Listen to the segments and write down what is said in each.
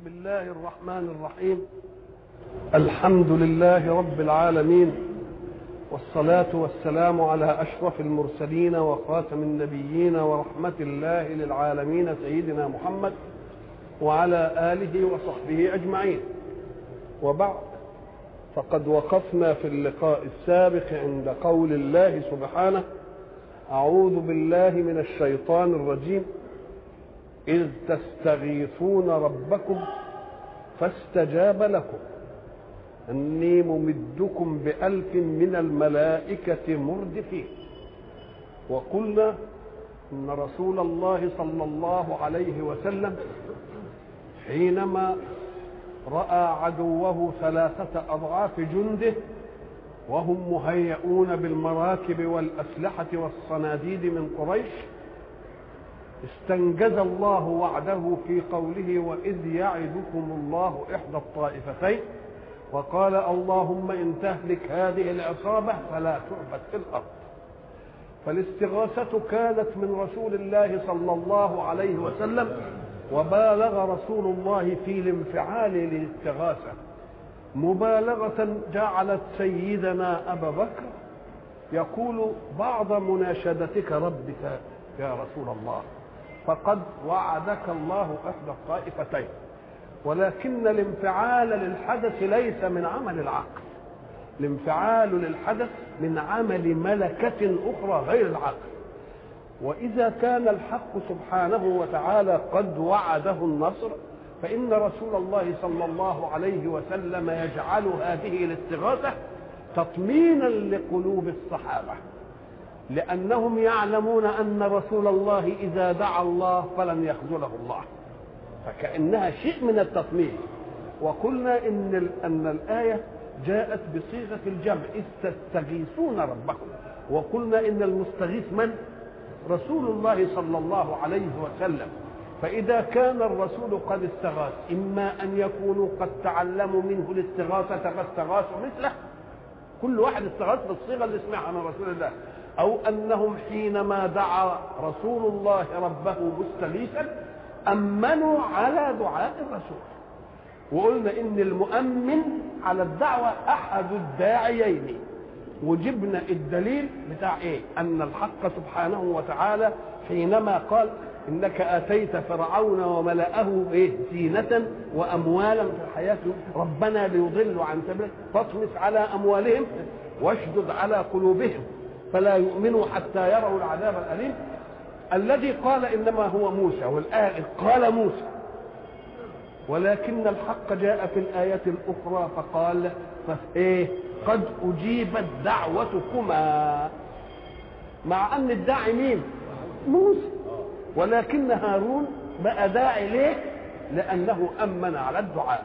بسم الله الرحمن الرحيم الحمد لله رب العالمين والصلاة والسلام على أشرف المرسلين وخاتم النبيين ورحمة الله للعالمين سيدنا محمد وعلى آله وصحبه أجمعين وبعد فقد وقفنا في اللقاء السابق عند قول الله سبحانه أعوذ بالله من الشيطان الرجيم إذ تستغيثون ربكم فاستجاب لكم أني ممدكم بألف من الملائكة مردفين وقلنا إن رسول الله صلى الله عليه وسلم حينما رأى عدوه ثلاثة أضعاف جنده وهم مهيئون بالمراكب والأسلحة والصناديد من قريش استنجز الله وعده في قوله وإذ يعدكم الله إحدى الطائفتين وقال اللهم إن تهلك هذه العصابة فلا تعبد في الأرض فالاستغاثة كانت من رسول الله صلى الله عليه وسلم وبالغ رسول الله في الانفعال للاستغاثة مبالغة جعلت سيدنا أبا بكر يقول بعض مناشدتك ربك يا رسول الله فقد وعدك الله إحدى الطائفتين ولكن الانفعال للحدث ليس من عمل العقل الانفعال للحدث من عمل ملكة أخرى غير العقل وإذا كان الحق سبحانه وتعالى قد وعده النصر فإن رسول الله صلى الله عليه وسلم يجعل هذه الاستغاثة تطمينا لقلوب الصحابة لأنهم يعلمون أن رسول الله إذا دعا الله فلن يخذله الله فكأنها شيء من التطمين وقلنا إن أن الآية جاءت بصيغة الجمع إذ تستغيثون ربكم وقلنا إن المستغيث من؟ رسول الله صلى الله عليه وسلم فإذا كان الرسول قد استغاث إما أن يكونوا قد تعلموا منه الاستغاثة فاستغاثوا مثله كل واحد استغاث بالصيغة اللي سمعها من رسول الله أو أنهم حينما دعا رسول الله ربه مستغيثا أمنوا على دعاء الرسول وقلنا إن المؤمن على الدعوة أحد الداعيين وجبنا الدليل بتاع إيه أن الحق سبحانه وتعالى حينما قال إنك آتيت فرعون وملأه إيه زينة وأموالا في الحياة ربنا ليضلوا عن سبيلك فاطمس على أموالهم واشدد على قلوبهم فلا يؤمنوا حتى يروا العذاب الأليم الذي قال إنما هو موسى والآية قال موسى ولكن الحق جاء في الآية الأخرى فقال فإيه قد أجيبت دعوتكما مع أن الداعي مين موسى ولكن هارون بقى داعي ليه لأنه أمن على الدعاء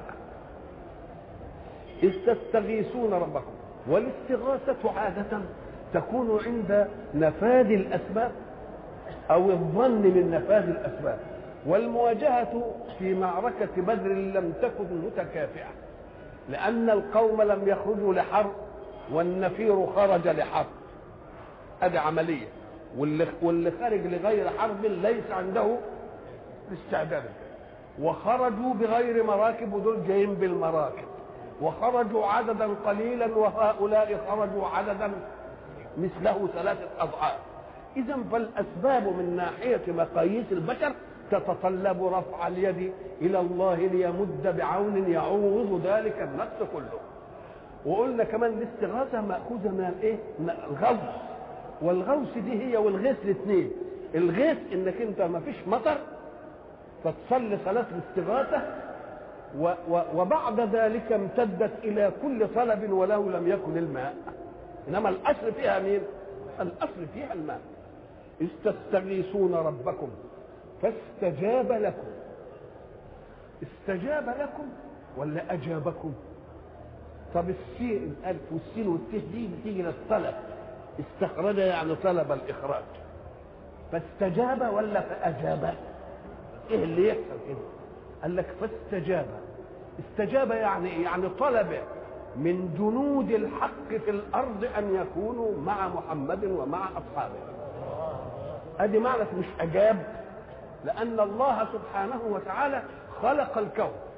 إذ تستغيثون ربكم والاستغاثة عادة تكون عند نفاذ الأسباب أو الظن من نفاذ الأسباب والمواجهة في معركة بدر لم تكن متكافئة لأن القوم لم يخرجوا لحرب والنفير خرج لحرب هذه عملية واللي, واللي خارج لغير حرب ليس عنده استعداد وخرجوا بغير مراكب ودول جايين بالمراكب وخرجوا عددا قليلا وهؤلاء خرجوا عددا مثله ثلاثة أضعاف إذا فالأسباب من ناحية مقاييس البشر تتطلب رفع اليد إلى الله ليمد بعون يعوض ذلك النقص كله وقلنا كمان الاستغاثة مأخوذة من الايه؟ من الغوث والغوث دي هي والغيث الاثنين الغيث انك انت ما فيش مطر فتصلي صلاة الاستغاثة و و وبعد ذلك امتدت إلى كل طلب ولو لم يكن الماء إنما الأصل فيها مين؟ الأصل فيها الماء إذ تستغيثون ربكم فاستجاب لكم استجاب لكم ولا أجابكم طب السين الألف والسين والته دي بتيجي للطلب استخرج يعني طلب الإخراج فاستجاب ولا فأجاب إيه اللي يحصل كده قال لك فاستجاب استجاب يعني إيه؟ يعني طلب من جنود الحق في الأرض أن يكونوا مع محمد ومع أصحابه ادي معنى مش اجاب لان الله سبحانه وتعالى خلق الكون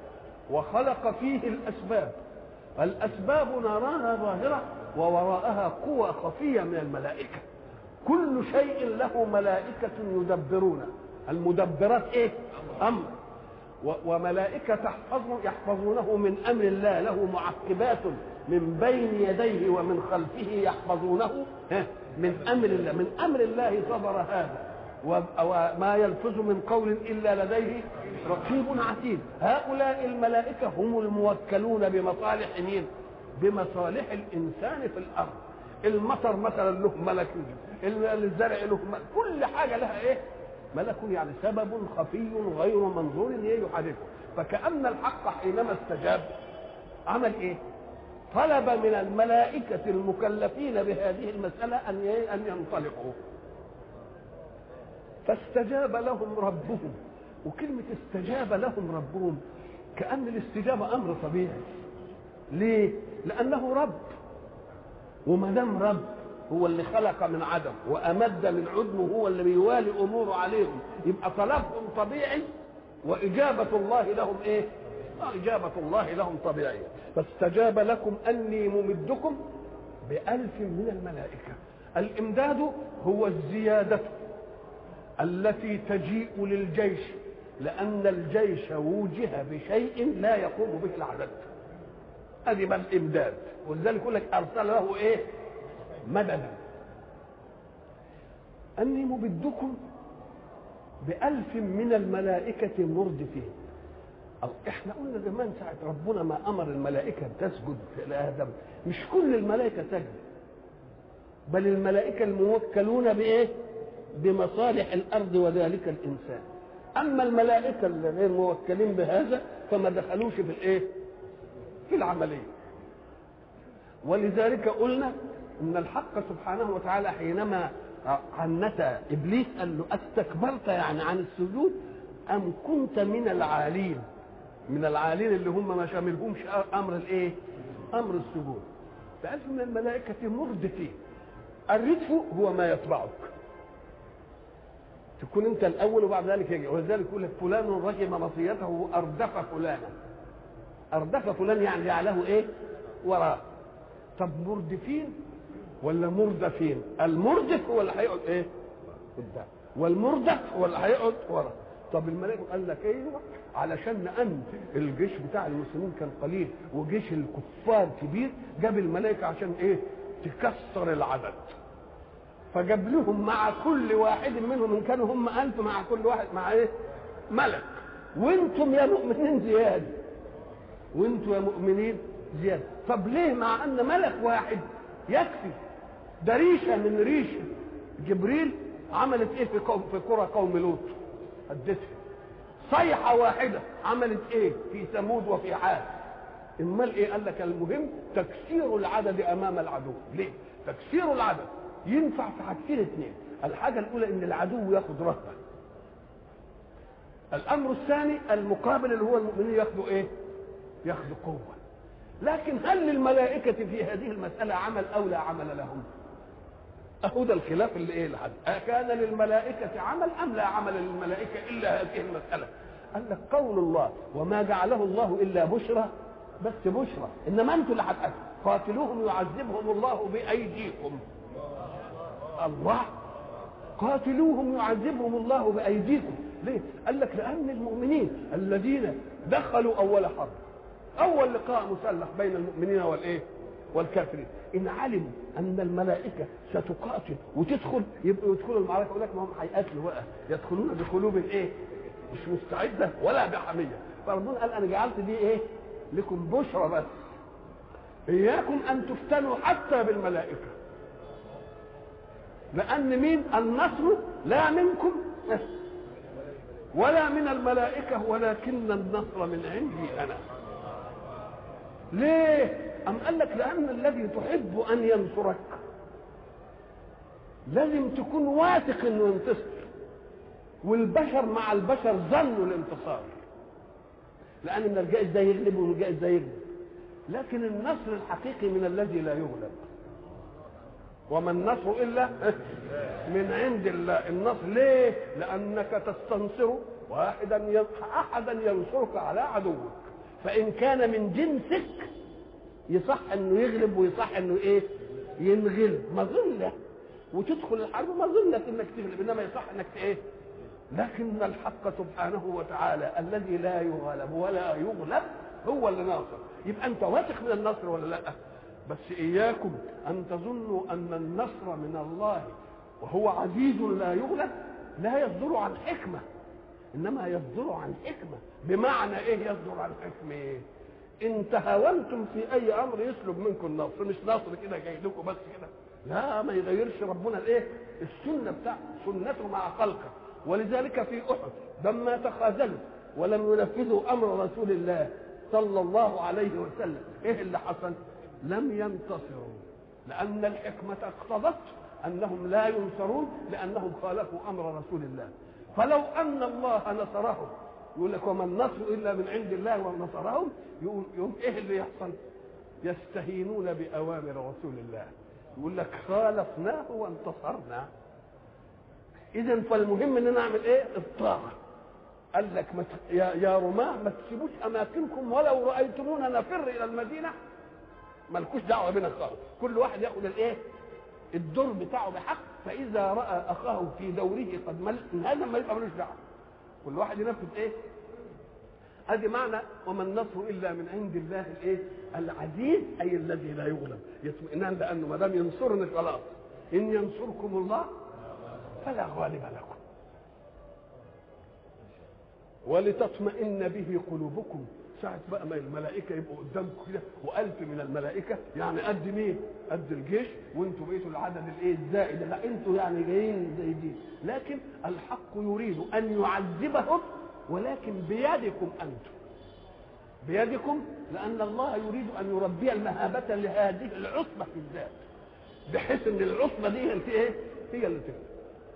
وخلق فيه الأسباب الأسباب نراها ظاهرة ووراءها قوى خفية من الملائكة كل شيء له ملائكة يدبرون المدبرات ايه امر وملائكة تحفظه يحفظونه من امر الله له معقبات من بين يديه ومن خلفه يحفظونه من امر الله من امر الله صدر هذا وما يلفظ من قول الا لديه رقيب عتيد هؤلاء الملائكه هم الموكلون بمصالح مين بمصالح الانسان في الارض المطر مثلا له ملك الزرع له ملك كل حاجه لها ايه ملك يعني سبب خفي غير منظور يحركه فكأن الحق حينما استجاب عمل ايه طلب من الملائكة المكلفين بهذه المسألة أن أن ينطلقوا فاستجاب لهم ربهم وكلمة استجاب لهم ربهم كأن الاستجابة أمر طبيعي ليه؟ لأنه رب وما دام رب هو اللي خلق من عدم وأمد من عدم هو اللي بيوالي أموره عليهم يبقى طلبهم طبيعي وإجابة الله لهم إيه؟ إجابة الله لهم طبيعية فاستجاب لكم أني ممدكم بألف من الملائكة الإمداد هو الزيادة التي تجيء للجيش لأن الجيش وجه بشيء لا يقوم به العدد هذه بقى الإمداد ولذلك يقول لك أرسل له إيه؟ مددا أني ممدكم بألف من الملائكة مردفين أو إحنا قلنا زمان ساعة ربنا ما أمر الملائكة تسجد لآدم مش كل الملائكة تسجد بل الملائكة الموكلون بإيه؟ بمصالح الأرض وذلك الإنسان أما الملائكة الغير موكلين بهذا فما دخلوش في الإيه؟ في العملية ولذلك قلنا ان الحق سبحانه وتعالى حينما عنت ابليس قال له استكبرت يعني عن السجود ام كنت من العالين من العالين اللي هم ما شاملهمش امر الايه امر السجود فقال من الملائكه مردفين الردف هو ما يتبعك تكون انت الاول وبعد ذلك يجي ولذلك يقول لك فلان رجم مصيته اردف فلانا اردف فلان يعني جعله ايه وراء طب مردفين ولا مردفين المردف هو اللي هيقعد ايه قدام والمردف هو اللي هيقعد ورا طب الملائكه قال لك ايوه علشان ان الجيش بتاع المسلمين كان قليل وجيش الكفار كبير جاب الملائكه عشان ايه تكسر العدد فجاب لهم مع كل واحد منهم ان كانوا هم ألف مع كل واحد مع ايه ملك وانتم يا مؤمنين زياده وانتم يا مؤمنين زياده طب ليه مع ان ملك واحد يكفي ده ريشه من ريشه جبريل عملت ايه في قوم في قرى قوم لوط ادتها صيحه واحده عملت ايه في ثمود وفي عاد امال ايه قال لك المهم تكسير العدد امام العدو ليه تكسير العدد ينفع في حاجتين اثنين الحاجه الاولى ان العدو ياخد رهبه الامر الثاني المقابل اللي هو المؤمنين ياخدوا ايه ياخدوا قوه لكن هل للملائكة في هذه المسألة عمل أو لا عمل لهم؟ أهو ده الخلاف اللي إيه لحد أكان للملائكة عمل أم لا عمل للملائكة إلا هذه المسألة؟ قال لك قول الله وما جعله الله إلا بشرى بس بشرى إنما أنتم اللي هتأكلوا قاتلوهم يعذبهم الله بأيديكم الله قاتلوهم يعذبهم الله بأيديكم ليه؟ قال لك لأن المؤمنين الذين دخلوا أول حرب اول لقاء مسلح بين المؤمنين والايه والكافرين ان علموا ان الملائكه ستقاتل وتدخل يبقوا يدخلوا المعركه يقول لك ما هم هيقاتلوا بقى يدخلون بقلوب ايه مش مستعده ولا بحميه فربنا قال انا جعلت دي ايه لكم بشرى بس اياكم ان تفتنوا حتى بالملائكه لان مين النصر لا منكم ولا من الملائكه ولكن النصر من عندي انا ليه أم قال لك لأن الذي تحب أن ينصرك لازم تكون واثق أنه ينتصر والبشر مع البشر ظنوا الانتصار لأن من الجائز ده يغلب ومن الجائز ده يغلب لكن النصر الحقيقي من الذي لا يغلب وما النصر إلا من عند الله النصر ليه لأنك تستنصر واحدا أحدا ينصرك على عدوك فان كان من جنسك يصح انه يغلب ويصح انه ايه ينغلب مظله وتدخل الحرب مظله انك تغلب انما يصح انك ايه لكن الحق سبحانه وتعالى الذي لا يغلب ولا يغلب هو اللي ناصر يبقى انت واثق من النصر ولا لا بس اياكم ان تظنوا ان النصر من الله وهو عزيز لا يغلب لا يصدر عن حكمه انما يصدر عن حكمه بمعنى ايه يصدر عن حكمه إيه؟ ان تهاونتم في اي امر يسلب منكم النصر مش نصر كده جاي لكم بس كده لا ما يغيرش ربنا الايه السنه بتاع سنته مع خلقه ولذلك في احد لما تخاذلوا ولم ينفذوا امر رسول الله صلى الله عليه وسلم ايه اللي حصل لم ينتصروا لان الحكمه اقتضت انهم لا ينصرون لانهم خالفوا امر رسول الله فلو ان الله نصرهم يقول لك وما النصر الا من عند الله ونصرهم يقوم, يقوم ايه اللي يحصل يستهينون باوامر رسول الله يقول لك خالفناه وانتصرنا اذا فالمهم ان نعمل ايه الطاعه قال لك مت... يا يا رماة ما تسيبوش اماكنكم ولو رايتمونا نفر الى المدينه مالكوش دعوه بنا خالص كل واحد ياخذ الايه الدور بتاعه بحق فاذا راى اخاه في دوره قد مل هذا ما يبقى ملوش دعوه كل واحد ينفذ ايه ادي معنى وما النصر الا من عند الله الايه العزيز اي الذي لا يغلب يطمئنان لانه ما دام ينصرني خلاص ان ينصركم الله فلا غالب لكم ولتطمئن به قلوبكم ساعة بقى ما الملائكة يبقوا قدامكم كده وألف من الملائكة يعني قد مين؟ قد الجيش وانتوا بقيتوا العدد الايه الزائد لا انتوا يعني جايين زي دي لكن الحق يريد أن يعذبهم ولكن بيدكم أنتم بيدكم لأن الله يريد أن يربي المهابة لهذه العصبة في الذات بحيث أن العصبة دي هي ايه؟ هي اللي تكتب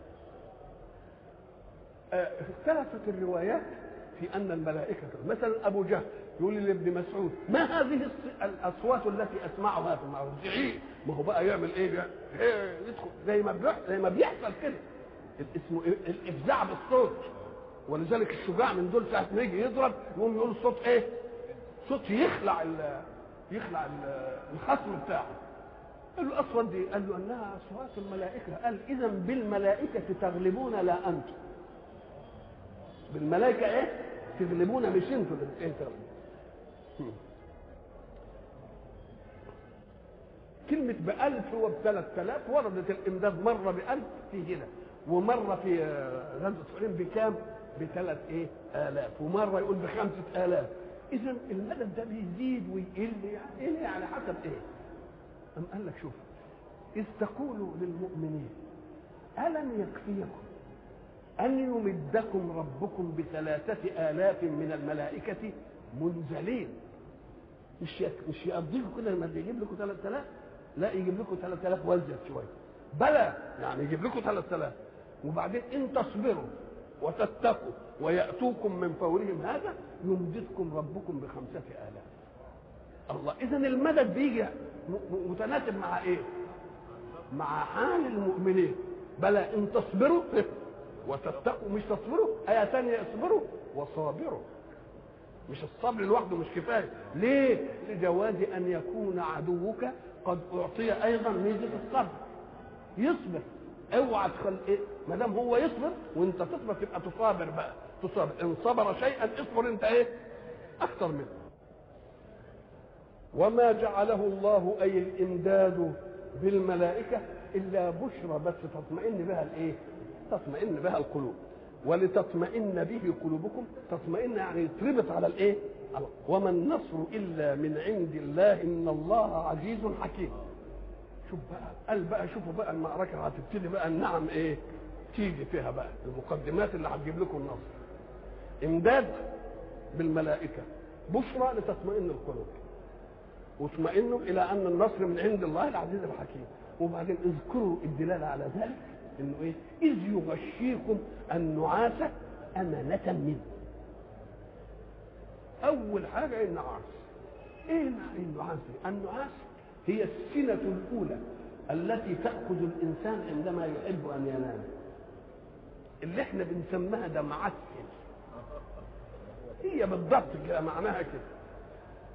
اختلفت الروايات في ان الملائكه مثلا ابو جهل يقول لابن مسعود ما هذه الاصوات التي اسمعها في المعروف زعيق ما هو بقى يعمل ايه بقى إيه يدخل زي ما بيحصل زي ما بيحصل كده اسمه الافزاع بالصوت ولذلك الشجاع من دول ساعه ما يجي يضرب يقوم يقول الصوت ايه صوت يخلع ال يخلع ال الخصم بتاعه قال له الاصوات دي قال له انها اصوات الملائكه قال اذا بالملائكه تغلبون لا انتم بالملائكة ايه تغلبونا مش انتوا اللي ايه تغلبوا كلمة بألف وبثلاث آلاف وردت الإمداد مرة بألف في هنا ومرة في غزوة حنين بكام؟ بثلاث إيه؟ آلاف ومرة يقول بخمسة آلاف إذا المدد ده بيزيد ويقل يعني إيه يعني حسب إيه؟ أم قال لك شوف إذ تقول للمؤمنين ألم يكفيكم أن يمدكم ربكم بثلاثة آلاف من الملائكة منزلين مش مش يقضيكم كده لما يجيب لكم 3000 لا يجيب لكم 3000 وازيد شويه بلى يعني يجيب لكم 3000 وبعدين ان تصبروا وتتقوا وياتوكم من فورهم هذا يمددكم ربكم بخمسة آلاف الله اذا المدد بيجي متناسب مع ايه مع حال المؤمنين بلى ان تصبروا وتتقوا مش تصبروا آية ثانية اصبروا وصابروا مش الصبر لوحده مش كفاية ليه لجواز أن يكون عدوك قد أعطي أيضا ميزة الصبر يصبر اوعى تخل إيه؟ ما دام هو يصبر وانت تصبر تبقى تصابر بقى تصابر ان صبر شيئا اصبر انت ايه اكثر منه وما جعله الله اي الامداد بالملائكه الا بشرى بس تطمئن بها الايه تطمئن بها القلوب ولتطمئن به قلوبكم تطمئن يعني يتربط على الايه وما النصر الا من عند الله ان الله عزيز حكيم شوف بقى قال بقى شوفوا بقى المعركه هتبتدي بقى النعم ايه تيجي فيها بقى المقدمات اللي هتجيب لكم النصر امداد بالملائكه بشرى لتطمئن القلوب واطمئنوا الى ان النصر من عند الله العزيز الحكيم وبعدين اذكروا الدلاله على ذلك انه ايه اذ يغشيكم النعاس امانه منه اول حاجه النعاس ايه النعاس النعاس هي السنه الاولى التي تاخذ الانسان عندما يحب ان ينام اللي احنا بنسميها ده معسل هي بالضبط كده معناها كده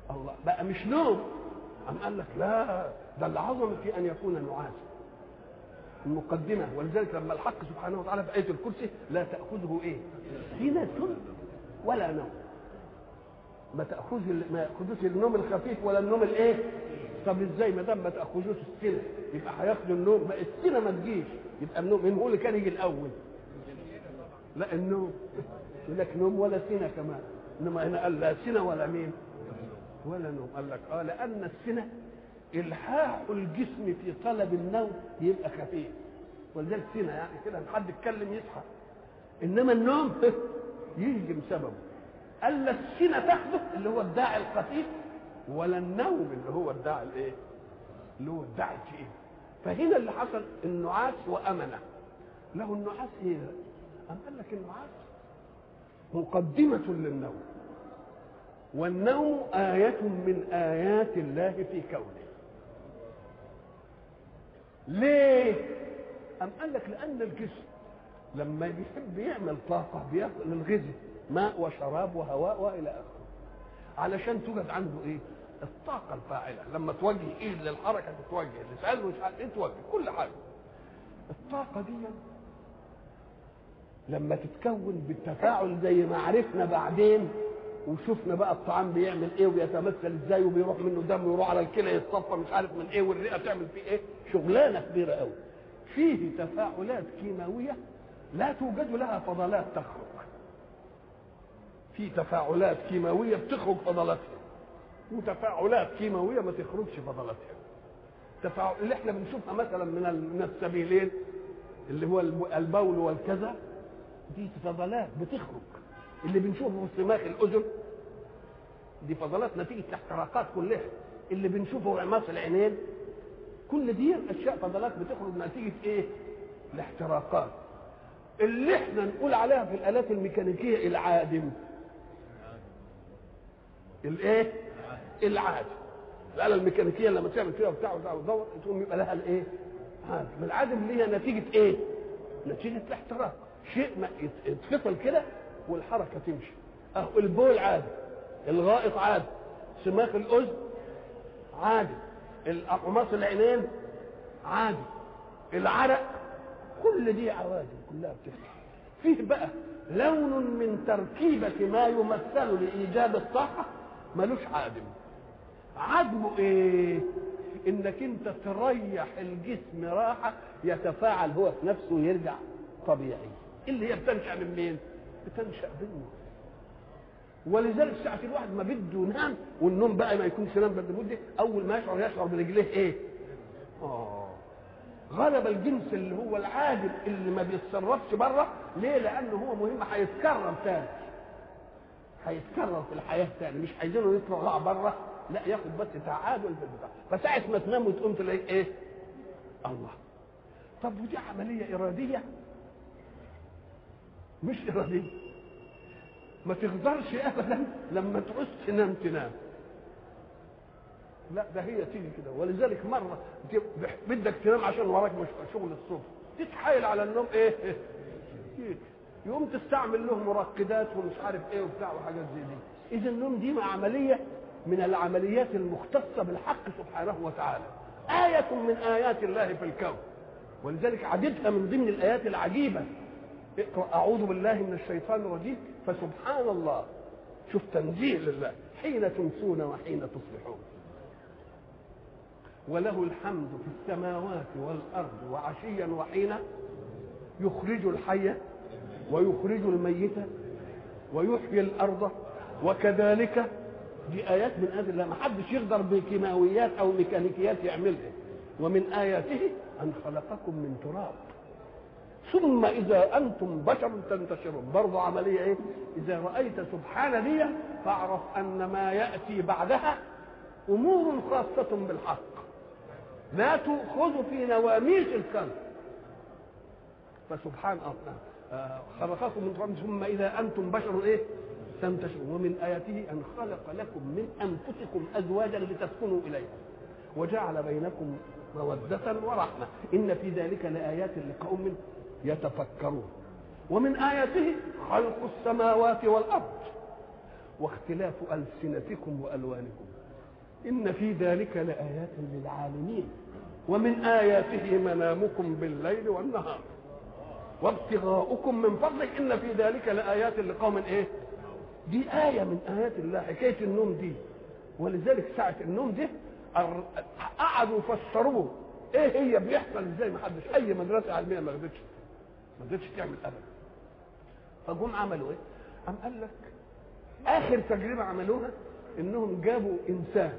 الله بقى مش نوم أم قال لك لا ده العظمة في أن يكون نعاس المقدمة ولذلك لما الحق سبحانه وتعالى في آية الكرسي لا تأخذه إيه؟ سنة ولا نوم ما تأخذ ما يأخذوش النوم الخفيف ولا النوم الإيه؟ طب ازاي ما دام ما تأخذوش السنة يبقى هياخدوا النوم ما السنة ما تجيش يبقى النوم مين هو اللي كان يجي الأول؟ لا النوم يقول لك نوم ولا سنة كمان انما هنا قال لا سنة ولا مين؟ ولا نوم قال لك اه لأن السنة الحاح الجسم في طلب النوم يبقى خفيف ولذلك سنة يعني كده حد يتكلم يصحى انما النوم يجي بسببه قال لا السنة تاخده اللي هو الداعي الخفيف ولا النوم اللي هو الداعي الايه؟ اللي هو الداعي التقيل فهنا اللي حصل النعاس وامنه له النعاس ايه؟ أم قال لك النعاس مقدمة للنوم والنوم آية من آيات الله في كونه ليه؟ أم قال لك لأن الجسم لما بيحب يعمل طاقة بياخد الغذاء ماء وشراب وهواء وإلى آخره علشان توجد عنده إيه؟ الطاقة الفاعلة لما توجه إيه للحركة تتوجه لسان مش عارف إيه توجه كل حاجة الطاقة دي لما تتكون بالتفاعل زي ما عرفنا بعدين وشفنا بقى الطعام بيعمل ايه وبيتمثل ازاي وبيروح منه دم ويروح على الكلى يتصفى مش عارف من ايه والرئه تعمل فيه ايه شغلانه كبيره قوي فيه تفاعلات كيماويه لا توجد لها فضلات تخرج في تفاعلات كيماويه بتخرج فضلاتها وتفاعلات كيماويه ما تخرجش فضلاتها التفاعل اللي احنا بنشوفها مثلا من من السبيلين اللي هو البول والكذا دي فضلات بتخرج اللي بنشوفه في سماخ الاذن دي فضلات نتيجه الاحتراقات كلها اللي بنشوفه في عماص العينين كل دي اشياء فضلات بتخرج نتيجه ايه؟ الاحتراقات اللي احنا نقول عليها في الالات الميكانيكيه العادم الايه؟ العادم الاله الميكانيكيه لما تعمل فيها وبتاع وتدور تقوم يبقى لها الايه؟ عادم العادم اللي هي نتيجه ايه؟ نتيجه الاحتراق شيء ما يتفصل كده والحركه تمشي اهو البول عادي الغائط عادي سماخ الاذن عادي اقماص العينين عادي العرق كل دي عوادم كلها بتفتح فيه بقى لون من تركيبة ما يمثل لإيجاد الطاقة ملوش عادم عدمه ايه انك انت تريح الجسم راحة يتفاعل هو في نفسه ويرجع طبيعي اللي هي بتنشأ من مين بتنشأ بالنوم ولذلك ساعة الواحد ما بده ينام والنوم بقى ما يكونش نام بعد مدة أول ما يشعر يشعر برجليه إيه؟ آه غلب الجنس اللي هو العادل اللي ما بيتصرفش بره ليه؟ لأنه هو مهم هيتكرر تاني هيتكرر في الحياة تاني مش عايزينه يطلع بره لا ياخد بس تعادل في البتاع فساعة ما تنام وتقوم تلاقي إيه؟ الله طب ودي عملية إرادية مش إرادية ما تقدرش ابدا لما تعوز تنام تنام لا ده هي تيجي كده ولذلك مره بدك تنام عشان وراك مش شغل الصبح تتحايل على النوم ايه يقوم تستعمل له مرقدات ومش عارف ايه وبتاع وحاجات زي دي اذا النوم دي عمليه من العمليات المختصه بالحق سبحانه وتعالى آية من آيات الله في الكون ولذلك عددها من ضمن الآيات العجيبة اقرأ أعوذ بالله من الشيطان الرجيم فسبحان الله شوف تنزيه لله حين تمسون وحين تصبحون وله الحمد في السماوات والأرض وعشيا وحين يخرج الحي ويخرج الميت ويحيي الأرض وكذلك دي آيات من آيات الله ما حدش يقدر بكيماويات أو ميكانيكيات يعملها ومن آياته أن خلقكم من تراب ثم إذا أنتم بشر تنتشرون برضه عملية إيه إذا رأيت سبحان دي فاعرف أن ما يأتي بعدها أمور خاصة بالحق لا تؤخذ في نواميس الكون فسبحان الله آه خلقكم من تراب ثم إذا أنتم بشر إيه تنتشرون ومن آياته أن خلق لكم من أنفسكم أزواجا لتسكنوا إليها وجعل بينكم مودة ورحمة إن في ذلك لآيات لقوم يتفكرون ومن آياته خلق السماوات والأرض واختلاف ألسنتكم وألوانكم إن في ذلك لآيات للعالمين ومن آياته منامكم بالليل والنهار وابتغاؤكم من فضله إن في ذلك لآيات لقوم إيه دي آية من آيات الله حكاية النوم دي ولذلك ساعة النوم دي قعدوا يفسروه ايه هي بيحصل ازاي ما حدش اي مدرسه علميه ما قدرتش ما قدرتش تعمل ابدا فجم عملوا ايه؟ قام قال لك اخر تجربه عملوها انهم جابوا انسان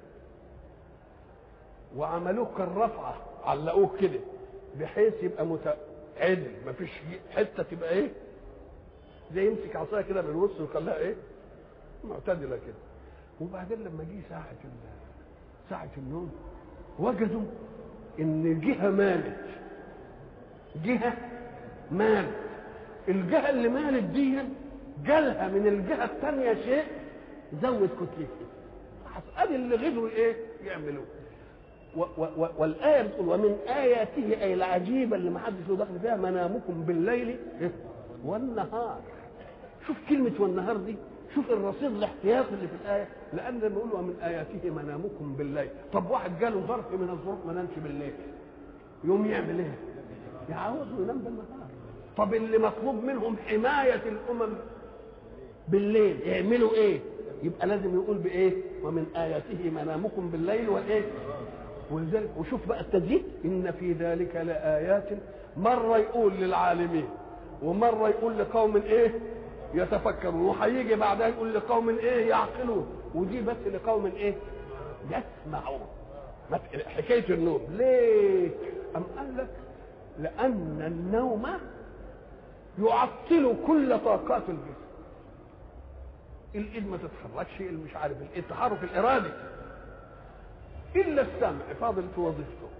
وعملوه كالرفعه علقوه كده بحيث يبقى متعدل مفيش حته تبقى ايه زي يمسك عصايه كده من الوسط ويخليها ايه معتدله كده وبعدين لما جه ساعه ساعه النوم وجدوا ان جهه مالت جهه مالت الجهه اللي مالت دي جالها من الجهه الثانيه شيء زود كتلتها ادي اللي غدروا ايه يعملوه والايه بتقول ومن اياته اي العجيبه اللي ما حدش له دخل فيها منامكم بالليل والنهار شوف كلمه والنهار دي شوف الرصيد الاحتياطي اللي في الايه لان لما يقول ومن اياته منامكم بالليل طب واحد جاله ظرف من الظروف ما نامش بالليل يوم يعمل ايه يعوض وينام بالنهار طب اللي مطلوب منهم حمايه الامم بالليل يعملوا ايه يبقى لازم يقول بايه ومن اياته منامكم بالليل والايه ولذلك وشوف بقى التزييد ان في ذلك لايات مره يقول للعالمين ومره يقول لقوم ايه يتفكرون وهيجي بعدها يقول لقوم ايه يعقلون ودي بس لقوم ايه يسمعون حكايه النوم ليه ام قال لك لان النوم يعطل كل طاقات الجسم الايد ما تتحركش مش عارف التحرك الارادي الا السمع فاضل في وظيفته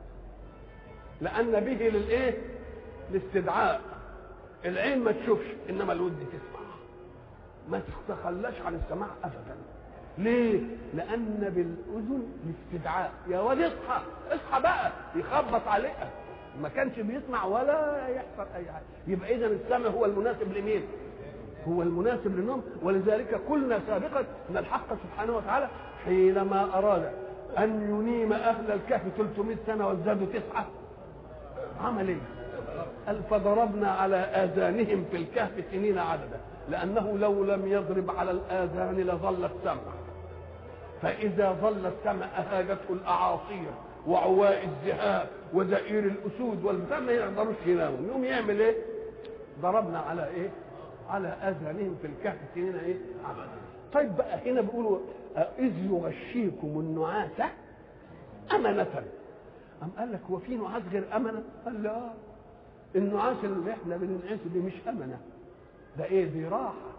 لان به للايه الاستدعاء العين ما تشوفش انما الود تسمع ما تتخلاش عن السماع ابدا ليه لان بالاذن الاستدعاء يا واد اصحى اصحى بقى يخبط عليها ما كانش بيسمع ولا يحصل اي حاجه يبقى اذا السمع هو المناسب لمين هو المناسب للنوم ولذلك قلنا سابقا ان الحق سبحانه وتعالى حينما اراد ان ينيم اهل الكهف 300 سنه وازدادوا تسعه عمل ايه؟ قال فضربنا على اذانهم في الكهف سنين عددا لانه لو لم يضرب على الاذان لظل السمع فاذا ظل السمع اهاجته الاعاصير وعواء الذهاب وزئير الاسود والبتاع ما يقدروش يناموا يقوم يعمل ايه؟ ضربنا على ايه؟ على اذانهم في الكهف سنين ايه؟ عددا طيب بقى هنا بيقولوا اذ يغشيكم النعاس امنه أم قال لك هو في نعاس غير أمنة؟ قال لا النعاس اللي احنا بننعسه دي مش أمنة ده إيه دي راحة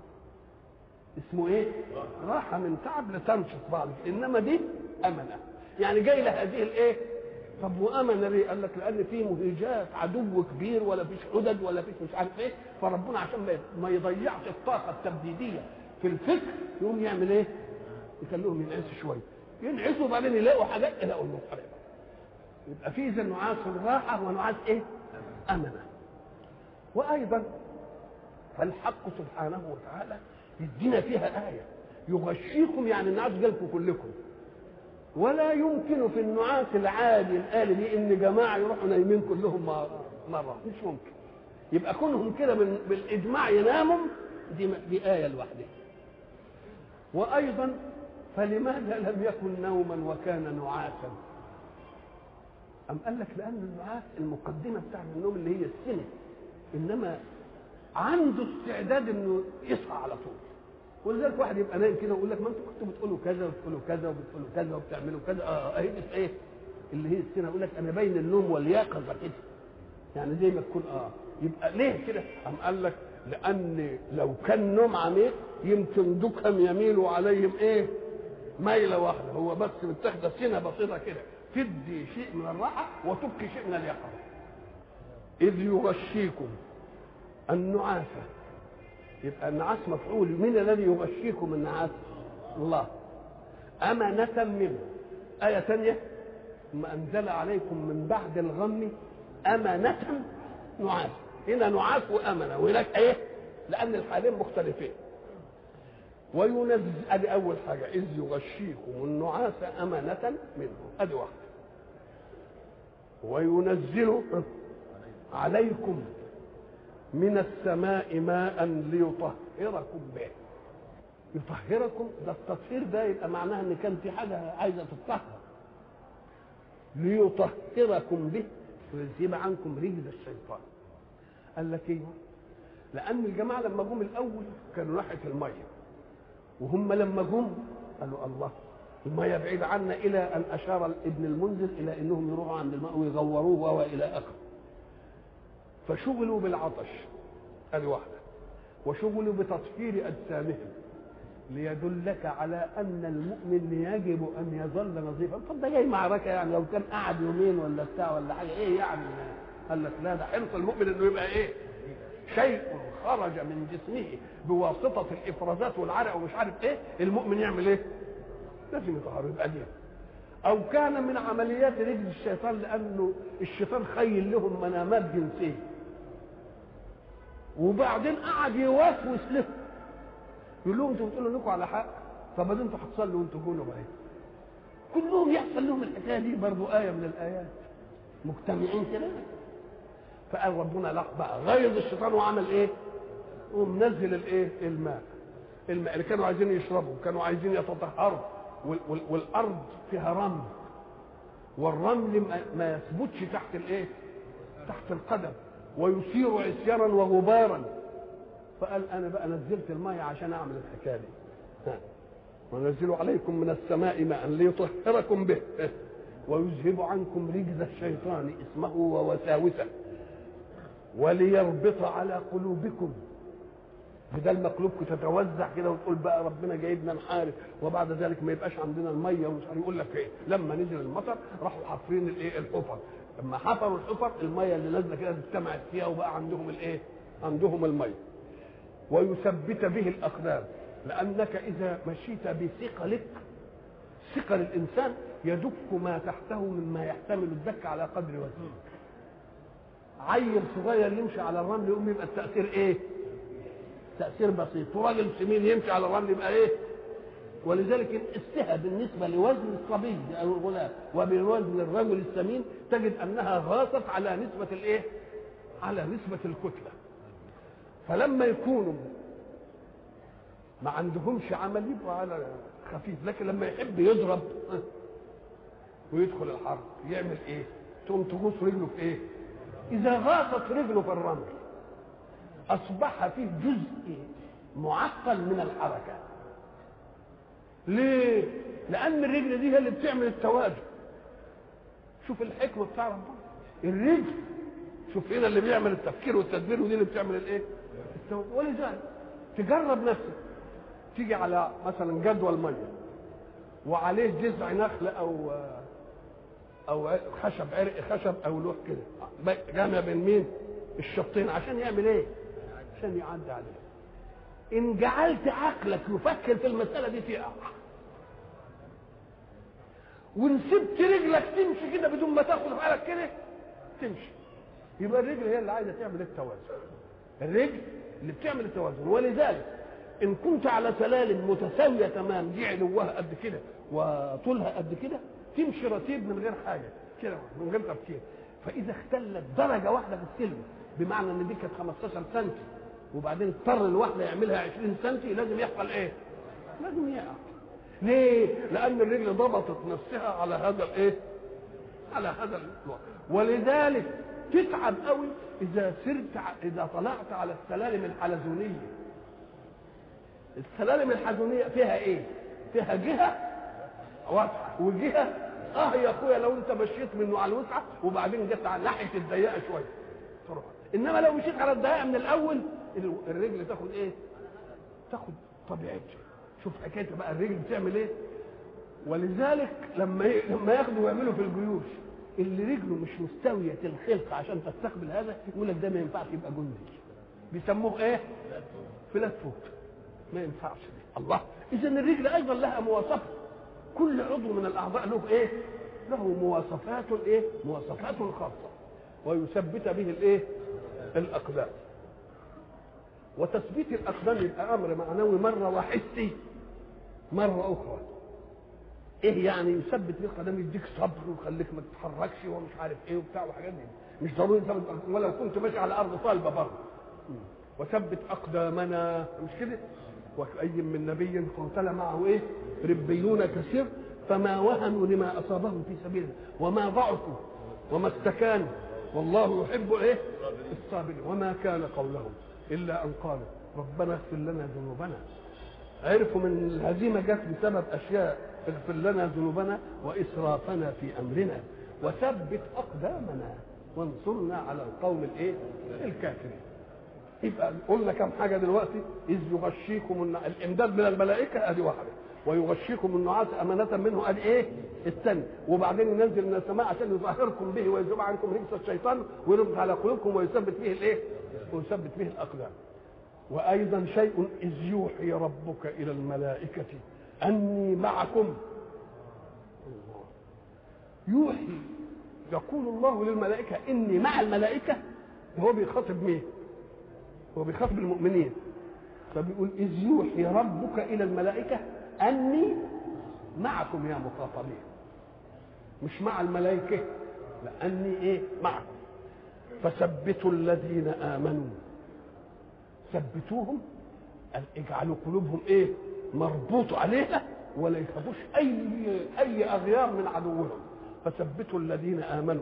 اسمه إيه؟ راحة من تعب لتنشط بعض إنما دي أمنة يعني جاي لهذه الإيه؟ طب وأمنة ليه؟ قال لك لأن في مهيجات عدو كبير ولا فيش حدد ولا فيش مش عارف إيه فربنا عشان ما يضيعش الطاقة التبديدية في الفكر يقوم يعمل إيه؟ يخليهم ينعسوا شوية ينعسوا وبعدين يلاقوا حاجات يلاقوا المخالفة يبقى في اذا نعاس الراحه ونعاس ايه؟ امنه. وايضا فالحق سبحانه وتعالى يدينا فيها ايه يغشيكم يعني النعاس جالكم كلكم. ولا يمكن في النعاس العادي الآلي دي ان جماعه يروحوا نايمين كلهم مره مش ممكن. يبقى كونهم كده بالاجماع يناموا دي دي ايه لوحدها. وايضا فلماذا لم يكن نوما وكان نعاسا؟ أم قال لك لأن النعاس المقدمة بتاع النوم اللي هي السنة إنما عنده استعداد إنه يصحى على طول ولذلك واحد يبقى نايم كده ويقول لك ما انتوا كنتوا بتقولوا كذا وبتقولوا كذا وبتقولوا كذا وبتعملوا كذا اه اهي ايه اللي هي السنه يقول لك انا بين النوم واليقظه كده يعني زي ما تكون اه يبقى ليه كده؟ أم قال لك لأن لو كان نوم عميق يمكن دكهم يميلوا عليهم إيه؟ ميلة واحدة هو بس متاخدة سنة بسيطة كده تدي شيء من الراحة وتبكي شيء من اليقظة إذ يغشيكم النعاس يبقى النعاس مفعول من الذي يغشيكم النعاس الله أمنة منه آية ثانية ثم أنزل عليكم من بعد الغم أمنة نعاس هنا نعاس وأمنة وهناك إيه؟ لأن الحالين مختلفين وينزل ادي اول حاجه اذ يغشيكم النعاس امانه منه ادي واحده وينزل عليكم من السماء ماء ليطهركم به يطهركم ده التطهير ده يبقى معناها ان كان في حاجه عايزه تطهر ليطهركم به ويذهب عنكم رجز الشيطان قال لك ايه لان الجماعه لما جم الاول كانوا ناحيه الميه وهم لما جم قالوا الله الميه بعيد عنا الى ان اشار ابن المنذر الى انهم يروحوا عند الماء ويغوروه والى اخره فشغلوا بالعطش ادي واحده وشغلوا بتطهير اجسامهم ليدلك على ان المؤمن يجب ان يظل نظيفا طب ده جاي معركه يعني لو كان قعد يومين ولا بتاع ولا حاجه ايه يعني قال لك لا ده حرص المؤمن انه يبقى ايه شيء خرج من جسمه بواسطه الافرازات والعرق ومش عارف ايه المؤمن يعمل ايه لازم يطهر يبقى دي او كان من عمليات رجل الشيطان لانه الشيطان خيل لهم منامات جنسيه وبعدين قعد يوسوس لهم يقول لهم انتوا بتقولوا انكم على حق طب انتوا هتصلوا وانتوا جنب اهي كلهم يحصل لهم الحكايه دي برضو ايه من الايات مجتمعين كده فقال ربنا لا بقى غيظ الشيطان وعمل ايه؟ ومنزل الايه؟ الماء الماء اللي كانوا عايزين يشربوا كانوا عايزين يتطهروا وال وال والارض فيها رمل والرمل ما يثبتش تحت الايه؟ تحت القدم ويثير عصيانا وغبارا فقال انا بقى نزلت الماء عشان اعمل الحكايه دي ونزل عليكم من السماء ماء ليطهركم به ويذهب عنكم رجز الشيطان اسمه ووساوسه وليربط على قلوبكم بدل ما قلوبكم تتوزع كده وتقول بقى ربنا جايبنا نحارب وبعد ذلك ما يبقاش عندنا الميه ومش عارف يقول لك ايه لما نزل المطر راحوا حافرين الايه الحفر لما حفروا الحفر الميه اللي نازله كده اجتمعت فيها وبقى عندهم الايه عندهم الميه ويثبت به الاقدام لانك اذا مشيت بثقلك ثقل الانسان يدك ما تحته مما يحتمل الدك على قدر وزنه عيل صغير يمشي على الرمل يقوم يبقى التاثير ايه تاثير بسيط وراجل سمين يمشي على الرمل يبقى ايه ولذلك السهى بالنسبه لوزن الصبي او الغلام وبوزن الرجل السمين تجد انها غاصت على نسبه الايه على نسبه الكتله فلما يكونوا ما عندهمش عمل يبقى على خفيف لكن لما يحب يضرب ويدخل الحرب يعمل ايه تقوم تغوص رجله في ايه اذا غاصت رجله في الرمل اصبح فيه جزء معقل من الحركه ليه لان الرجل دي هي اللي بتعمل التوازن شوف الحكمه بتاع ربنا الرجل شوف هنا اللي بيعمل التفكير والتدبير ودي اللي بتعمل الايه التوازن ولذلك تجرب نفسك تيجي على مثلا جدول ميه وعليه جذع نخل او او خشب عرق خشب او لوح كده جامع بين مين الشطين عشان يعمل ايه عشان يعدي عليه ان جعلت عقلك يفكر في المساله دي تقع وان سبت رجلك تمشي كده بدون ما تاخد بالك كده تمشي يبقى الرجل هي اللي عايزه تعمل التوازن الرجل اللي بتعمل التوازن ولذلك ان كنت على سلالم متساويه تمام دي علوها قد كده وطولها قد كده تمشي رتيب من غير حاجه كده من غير تفكير فاذا اختلت درجه واحده في السلم بمعنى ان دي كانت 15 سم وبعدين اضطر الواحده يعملها 20 سم لازم يحصل ايه؟ لازم يقع ليه؟ لان الرجل ضبطت نفسها على هذا الايه؟ على هذا الوضع ولذلك تتعب قوي اذا سرت اذا طلعت على السلالم الحلزونيه السلالم الحلزونيه فيها ايه؟ فيها جهه واسعه وجهه اه يا اخويا لو انت مشيت منه على الوسعه وبعدين جت على ناحيه الضيقه شويه تروح انما لو مشيت على الضيقه من الاول الرجل تاخد ايه؟ تاخد طبيعتها شوف حكايه بقى الرجل بتعمل ايه؟ ولذلك لما ي... لما ياخدوا ويعملوا في الجيوش اللي رجله مش مستويه الخلق عشان تستقبل هذا يقول لك ده ما ينفعش يبقى جندي بيسموه ايه؟ فلات فوت ما ينفعش دي الله اذا الرجل ايضا لها مواصفه كل عضو من الاعضاء له ايه؟ له مواصفات ايه؟ مواصفات خاصه ويثبت به الايه؟ الاقدام وتثبيت الاقدام يبقى امر معنوي مره وحسي مره اخرى ايه يعني يثبت بيه القدم يديك صبر ويخليك ما تتحركش ومش عارف ايه وبتاع وحاجات دي مش ضروري ثبت ولو كنت ماشي على ارض صلبه برضه وثبت اقدامنا مش كده وكأي من نبي قاتل معه ايه ربيون كثير فما وهنوا لما اصابهم في سبيله وما ضعفوا وما استكانوا والله يحب ايه الصابرين وما كان قولهم الا ان قالوا ربنا اغفر لنا ذنوبنا عرفوا من الهزيمه جت بسبب اشياء اغفر لنا ذنوبنا واسرافنا في امرنا وثبت اقدامنا وانصرنا على القوم الايه الكافرين يبقى قلنا كم حاجه دلوقتي اذ يغشيكم النع... الامداد من الملائكه ادي واحده ويغشيكم النعاس امانه منه ادي ايه الثاني وبعدين ينزل من السماء عشان يظهركم به ويذوب عنكم رجس الشيطان ويربط على قلوبكم ويثبت به الايه ويثبت به الاقدام وايضا شيء اذ يوحي ربك الى الملائكه اني معكم الله يوحي يقول الله للملائكه اني مع الملائكه هو بيخاطب مين هو بيخاطب المؤمنين فبيقول اذ يوحي ربك الى الملائكه اني معكم يا مخاطبين مش مع الملائكه لاني ايه معكم فثبتوا الذين امنوا ثبتوهم قال اجعلوا قلوبهم ايه مربوط عليها ولا يخافوش اي اي اغيار من عدوهم فثبتوا الذين امنوا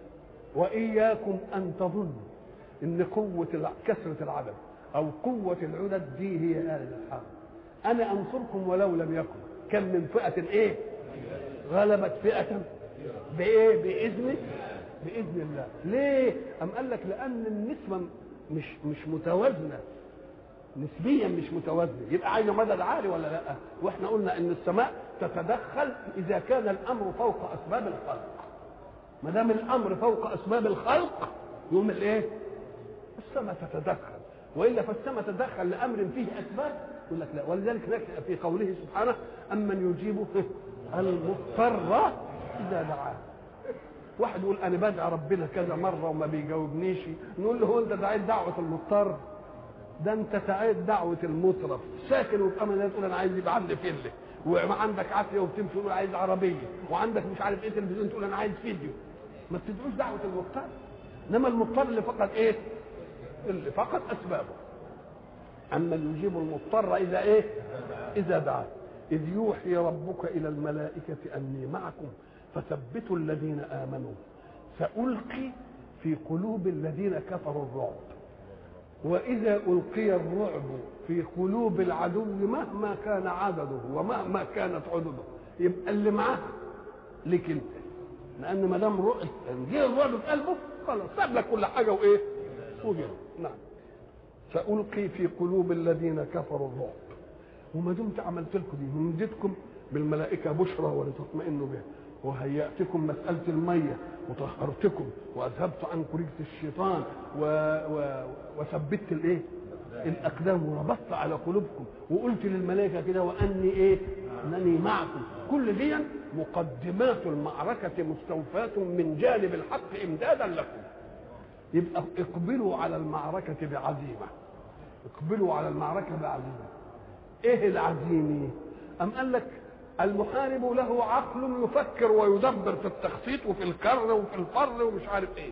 واياكم ان تظنوا ان قوه كثره العدد او قوه العدد دي هي اله الحرب انا انصركم ولو لم يكن كم من فئه ايه غلبت فئه بايه باذن باذن الله ليه ام قال لك لان النسبه مش مش متوازنه نسبيا مش متوازنه يبقى عايزه مدد عالي ولا لا واحنا قلنا ان السماء تتدخل اذا كان الامر فوق اسباب الخلق ما دام الامر فوق اسباب الخلق يقوم الايه السماء تتدخل والا فالسماء تتدخل لامر فيه اسباب يقول لك لا ولذلك في قوله سبحانه امن يجيب المضطر اذا دعاه واحد يقول انا بدعي ربنا كذا مره وما بيجاوبنيش نقول له هو انت دعيت دعوه المضطر ده انت دعيت دعوه المطرف ساكن وفي امان تقول انا عايز يبقى عندي فيلة وعندك عافيه وبتمشي تقول عايز عربيه وعندك مش عارف ايه تلفزيون تقول انا عايز فيديو ما بتدعوش دعوه المضطر انما المضطر اللي فقد ايه اللي فقد اسبابه اما يجيب المضطر اذا ايه اذا دعاه اذ يوحي ربك الى الملائكه اني معكم فثبتوا الذين امنوا سالقي في قلوب الذين كفروا الرعب واذا القي الرعب في قلوب العدو مهما كان عدده ومهما كانت عدده يبقى اللي معاه لك انت لان ما دام جه الرعب في قلبه خلاص ساب لك كل حاجه وايه وجه نعم سالقي في قلوب الذين كفروا الرعب وما دمت عملت لكم دي ومدتكم بالملائكه بشرى ولتطمئنوا بها وهيأتكم مسألة المية وطهرتكم وأذهبت عنكم رجس الشيطان و... و... وثبت الإيه؟ الأقدام وربطت على قلوبكم وقلت للملائكة كده وأني إيه؟ أنني معكم كل دي مقدمات المعركة مستوفاة من جانب الحق إمدادا لكم يبقى اقبلوا على المعركة بعزيمة اقبلوا على المعركة بعزيمة ايه العزيمة أم قال لك المحارب له عقل يفكر ويدبر في التخطيط وفي الكر وفي الفر ومش عارف ايه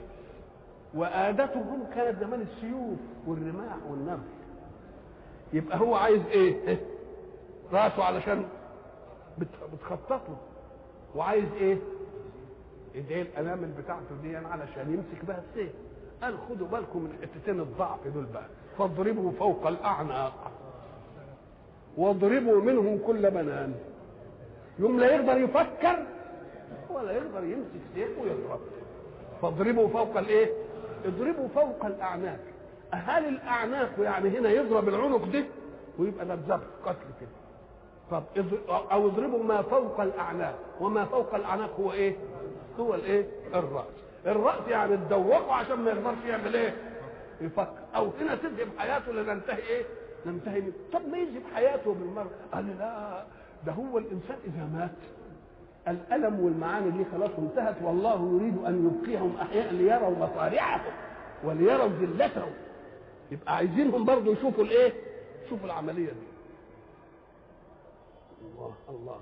وآدتهم كانت زمان السيوف والرماح والنبل يبقى هو عايز ايه راسه علشان بتخطط له وعايز ايه ايديه الانامل بتاعته دي علشان يمسك بها السيف قال خدوا بالكم من حتتين الضعف دول بقى فاضربوا فوق الاعناق واضربوا منهم كل بنان يوم لا يقدر يفكر ولا يقدر يمسك سيف ويضرب فاضربوا فوق الايه اضربوا فوق الاعناق هل الاعناق يعني هنا يضرب العنق ده ويبقى ده ذبح قتل كده طب او اضربوا ما فوق الاعناق وما فوق الاعناق هو ايه هو الايه الراس الراس يعني تدوقه عشان ما يقدرش يعمل ايه يفكر او هنا تذهب حياته لننتهي ايه ننتهي من طب ما يذهب حياته بالمره قال لا ده هو الانسان اذا مات الالم والمعاني دي خلاص انتهت والله يريد ان يبقيهم احياء ليروا مصارعهم وليروا ذلتهم يبقى عايزينهم برضه يشوفوا الايه يشوفوا العمليه دي الله الله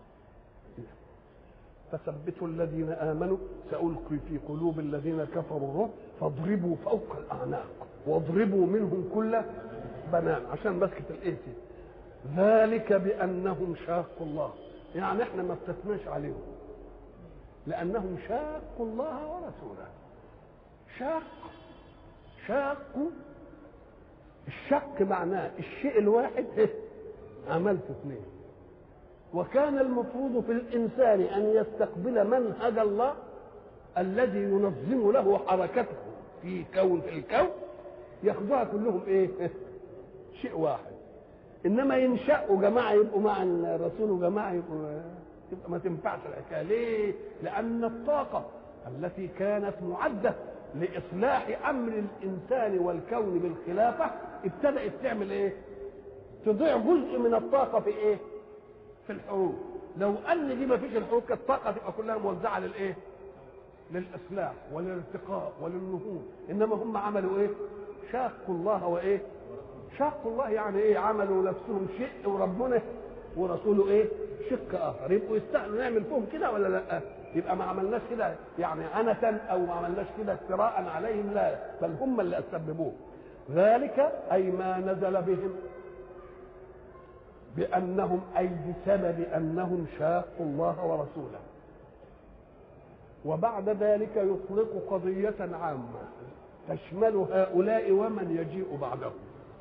فثبتوا الذين امنوا سالقي في قلوب الذين كفروا الرعب فاضربوا فوق الاعناق واضربوا منهم كل بنان عشان مسكه الايه دي ذلك بانهم شاقوا الله يعني احنا ما استثناش عليهم لانهم شاقوا الله ورسوله شاق شاقوا الشق معناه الشيء الواحد عملت اثنين وكان المفروض في الانسان ان يستقبل منهج الله الذي ينظم له حركته في كون في الكون ياخدوها كلهم ايه شيء واحد انما ينشأوا جماعه يبقوا مع الرسول وجماعه يبقوا يبقى ما تنفعش الحكايه ليه؟ لان الطاقه التي كانت معده لاصلاح امر الانسان والكون بالخلافه ابتدات تعمل ايه؟ تضيع جزء من الطاقه في ايه؟ في الحروب لو ان دي ما فيش الحروب كانت الطاقه تبقى كلها موزعه للايه؟ للاصلاح وللارتقاء وللنهوض انما هم عملوا ايه؟ شاقوا الله وايه؟ شاقوا الله يعني ايه؟ عملوا نفسهم شق وربنا ورسوله ايه؟ شق اخر يبقوا يستاهلوا نعمل فيهم كده ولا لا؟ يبقى ما عملناش كده يعني عنة او ما عملناش كده افتراء عليهم لا بل هم اللي اسببوه ذلك اي ما نزل بهم بانهم اي بسبب انهم شاقوا الله ورسوله وبعد ذلك يطلق قضية عامة تشمل هؤلاء ومن يجيء بعدهم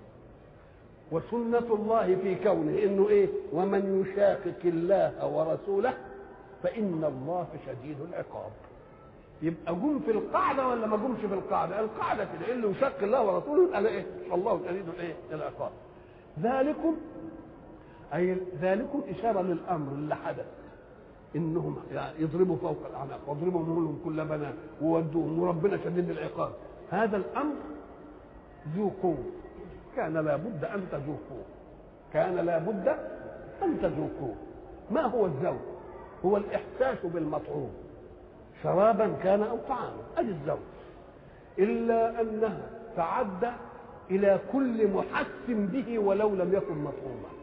وسنة الله في كونه انه ايه ومن يشاقق الله ورسوله فإن الله شديد العقاب يبقى جم في القاعدة ولا ما جمش في القاعدة القاعدة كده اللي يشق الله ورسوله يبقى ايه الله شديد الايه العقاب ذلكم أي ذلكم إشارة للأمر اللي حدث إنهم يضربوا فوق الأعناق واضربوا منهم كل بنات وودوهم وربنا شديد العقاب هذا الأمر ذوقوه كان لابد أن تذوقوه كان لابد أن تذوقوه ما هو الذوق هو الإحساس بالمطعوم شرابا كان أو طعاما أدي الذوق إلا أنها تعدى إلى كل محس به ولو لم يكن مطعوما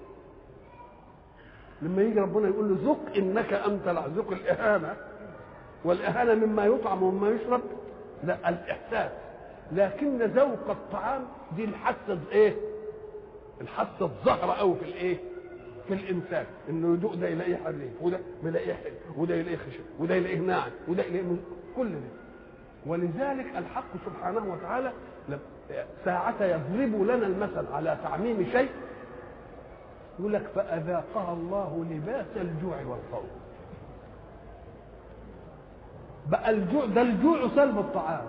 لما يجي ربنا يقول له ذق انك انت ذق الاهانه والاهانه مما يطعم ومما يشرب لا الاحساس لكن ذوق الطعام دي الحاسه ايه الحاسه الظاهره قوي في الايه في الانسان انه يدوق ده يلاقيه حريف وده يلاقيه حلو وده يلاقيه خشن وده يلاقيه ناعم وده يلاقيه كل ده ولذلك الحق سبحانه وتعالى ساعة يضرب لنا المثل على تعميم شيء يقول لك فأذاقها الله لباس الجوع والخوف بقى الجوع ده الجوع سلب الطعام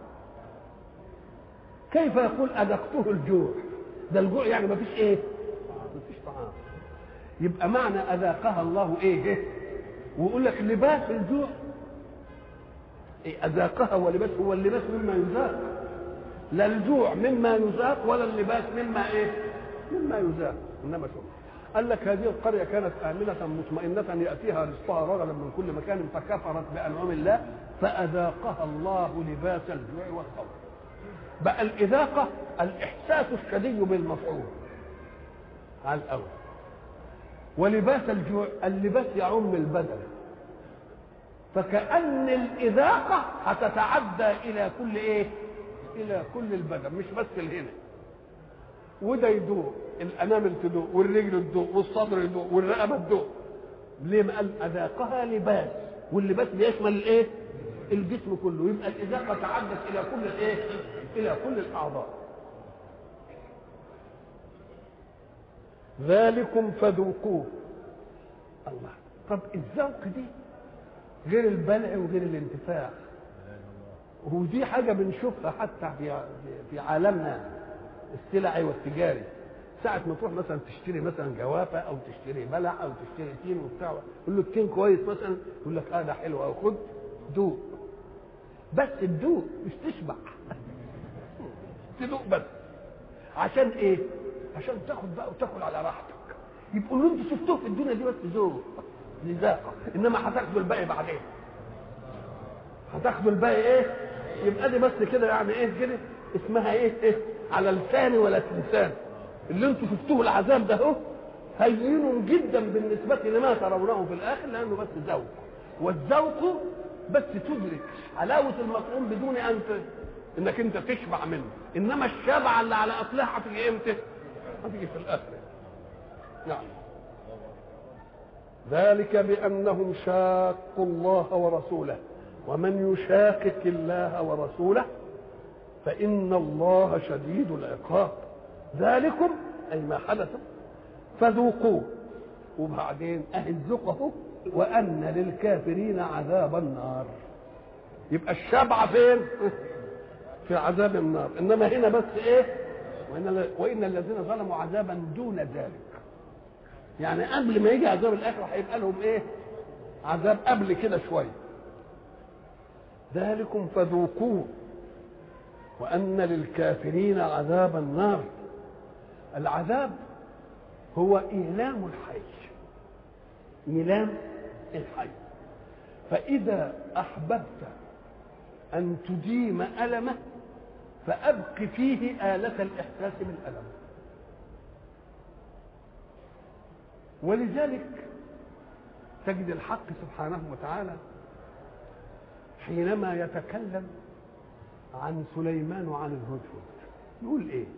كيف يقول أذقته الجوع ده الجوع يعني ما فيش ايه ما فيش طعام يبقى معنى أذاقها الله ايه, إيه؟ ويقول لك لباس الجوع إيه أذاقها ولباس هو اللباس مما يذاق لا الجوع مما يذاق ولا اللباس مما ايه مما يذاق انما شوف قال لك هذه القريه كانت امنه مطمئنه ياتيها رزقها رغدا من كل مكان فكفرت بانعم الله فاذاقها الله لباس الجوع والخوف بقى الاذاقه الاحساس الشديد بالمفعول على الاول ولباس الجوع اللباس يعم البدن فكأن الإذاقة هتتعدى إلى كل إيه؟ إلى كل البدن مش بس الهنا وده يدوق الأنامل تدوق والرجل تدوق والصدر يدوق والرقبة تدوق ليه ما قال أذاقها لباس واللباس بيشمل الإيه؟ الجسم كله يبقى الإذاقة تعدت إلى كل الإيه؟ إلى كل الأعضاء ذلكم فذوقوه الله طب الذوق دي غير البلع وغير الانتفاع ودي حاجه بنشوفها حتى في في عالمنا السلعي والتجاري ساعة ما تروح مثلا تشتري مثلا جوافة أو تشتري بلع أو تشتري تين وبتاع يقول له التين كويس مثلا يقول لك اه ده حلو أو خد دوق بس تدوق مش تشبع تدوق بس عشان إيه؟ عشان تاخد بقى وتاكل على راحتك يبقوا اللي انتوا شفتوه في الدنيا دي بس ذوق لذاقة انما هتاخدوا الباقي بعدين هتاخدوا الباقي ايه يبقى دي بس كده يعني ايه كده اسمها ايه ايه على لساني ولا تلسان اللي انتوا شفتوه العذاب ده اهو هين جدا بالنسبة لما ترونه في الآخر لأنه بس ذوق والذوق بس تدرك حلاوة المطعوم بدون أن انك انت تشبع منه انما الشبع اللي على اصلها هتيجي امتى هتيجي في الاخر نعم ذلك بانهم شاقوا الله ورسوله ومن يشاقق الله ورسوله فان الله شديد العقاب ذلكم اي ما حدث فذوقوه وبعدين اهزقه وان للكافرين عذاب النار يبقى الشبع فين في عذاب النار انما هنا بس ايه وان وان الذين ظلموا عذابا دون ذلك يعني قبل ما يجي عذاب الاخره هيبقى لهم ايه عذاب قبل كده شويه ذلكم فذوقوه وان للكافرين عذاب النار العذاب هو ايلام الحي ايلام الحي فاذا احببت أن تديم ألمه فأبق فيه آلة الإحساس بالألم ولذلك تجد الحق سبحانه وتعالى حينما يتكلم عن سليمان وعن الهدهد يقول ايه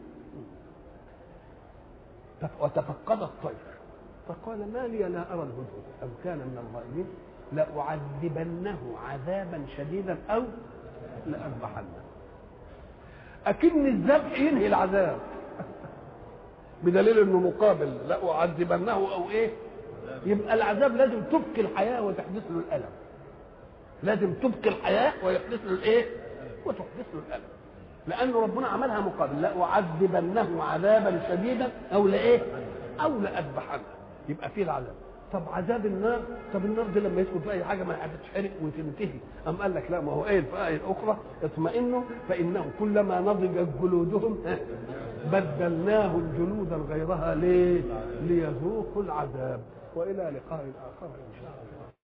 وتفقد الطير فقال ما لي لا ارى الهدهد ام كان من الغائبين لأعذبنه عذابا شديدا أو لأذبحنه أكن الذبح ينهي العذاب بدليل انه مقابل لأعذبنه او ايه يبقى العذاب لازم تبقي الحياه وتحدث له الالم لازم تبقي الحياه ويحدث له الايه وتحدث له الالم لان ربنا عملها مقابل لأعذبنه عذابا شديدا او لايه او لأذبحنه يبقى فيه العذاب طب عذاب النار طب النار دي لما يدخل في اي حاجه ما هتتحرق وتنتهي ام قال لك لا ما هو ايه في ايه اخرى اطمئنوا فانه كلما نضجت جلودهم بدلناهم جلودا غيرها ليه ليذوقوا العذاب والى لقاء اخر ان شاء الله